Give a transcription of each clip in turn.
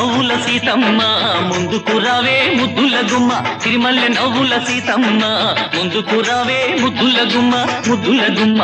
నవ్వుల సీతమ్మ ముందుకు రావే ముద్దుల గుమ్మ సిరిమల్లె నవ్వుల సీతమ్మ ముందుకు రావే ముద్దుల గుమ్మ ముద్దుల గుమ్మ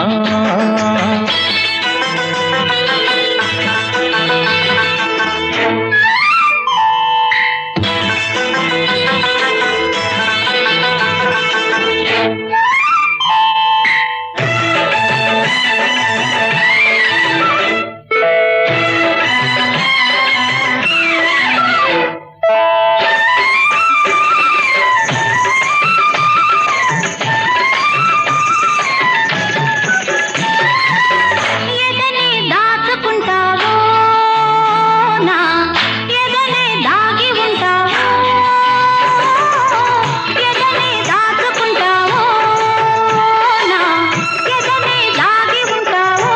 ఎదనే దాచుకుంటావో నా ఎదనే దాగి ఉంటావో ఎదనే దాచుకుంటావో నా ఎదనే దాగి ఉంటావో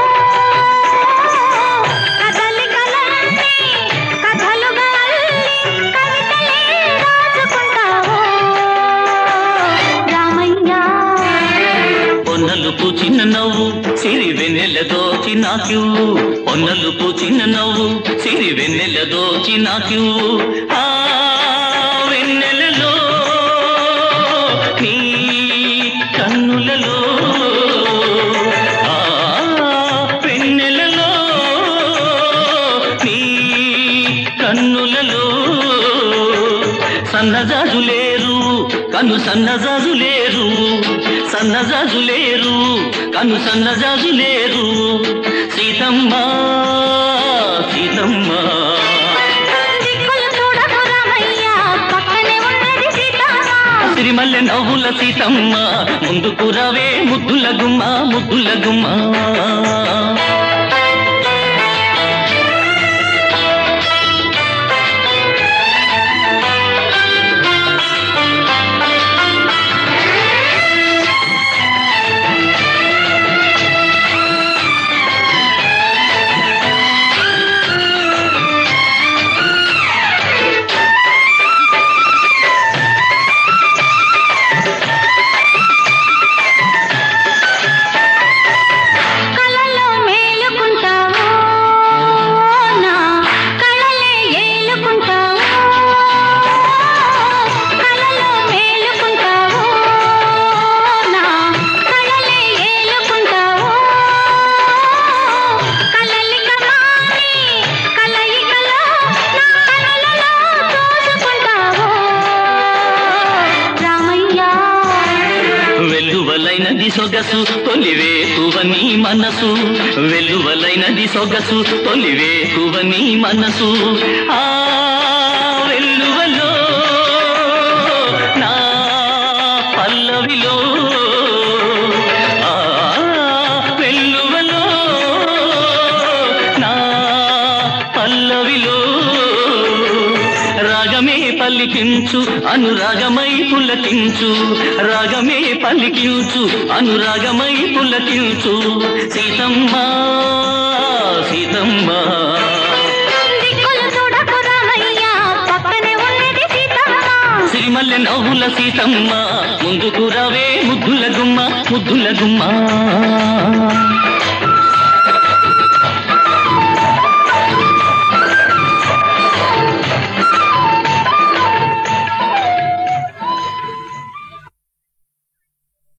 కదలికలన్నీ కథలుగా అల్లి కవితలే రాసుకుంటావో రామయ్య పొన్నలుపు చిన్న నవ్వు సిరి వెన్నెల దోచి నాక్యూ పొన్నలుపు చిన్న నవ్వు సిరి వెన్నెల దోచి నాక్యూ ఆ వెన్నెలలో నీ కన్నులలో ఆ వెన్నెలలో నీ కన్నులలో సన్నజాజులేరు కను సన్నజాజులేరు సన్నజాజులేరు కను సన్నజాజులేరు సీతమ్మ సీతమ్మ దిక్కులు చూడకు రామయ్య పక్కనే ఉన్నది సీతమ్మ సిరిమల్లె నవ్వుల సీతమ్మ ముందుకు రావే ముద్దుల గుమ్మ ముద్దుల గుమ్మ కలలో మేలుకుంటావో నా కలలే ఏలుకుంటావో కలలో మేలుకుంటావో నా కలలే ఏలుకుంటావో కలలిక మాని కలయికలో నా కలలలో తోసుకుంటావో రామయ్య వెల్లువలైనది సొగసు తొలివేకువ నీ మనసు వెల్లువలైనది సొగసు తొలివేకువ నీ మనసు ఆ వెల్లువలో నా పల్లవిలో ఆ వెల్లువలో నా పల్లవిలో రాగమే పలికించు అనురాగమై పులకించు రాగమే పలికించు అనురాగమై పులకించు సీతమ్మ సీతమ్మ దిక్కులు చూడకు రామయ్య పక్కనే ఉన్నది సీతమ్మ సిరిమల్లె నవ్వుల సీతమ్మ ముందుకు రావే ముద్దుల గుమ్మ ముద్దుల గుమ్మ